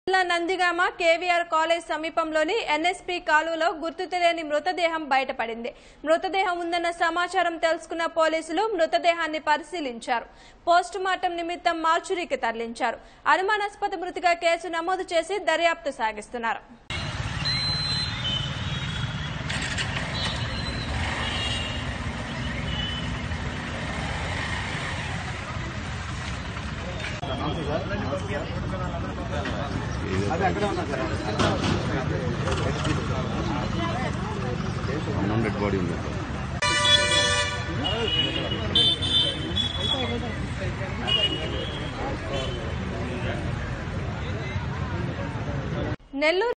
జిల్లా Nandigama KVR college సమీపంలోని NSP కాలువలో గుర్తు తెలియని మృతదేహం బయటపడింది మృతదేహం ఉందన్న సమాచారం తెలుసుకున్న పోలీసులు మృతదేహాన్ని పరిశీలించారు పోస్టు మార్టం నిమిత్తం మార్చురీకి తరలించారు అనుమానాస్పద మృతిగా కేసు నమోదు చేసి దర్యాప్తు సాగిస్తున్నారు అన్నం డెడ్ బాడీ ఉంది నెల్లూరు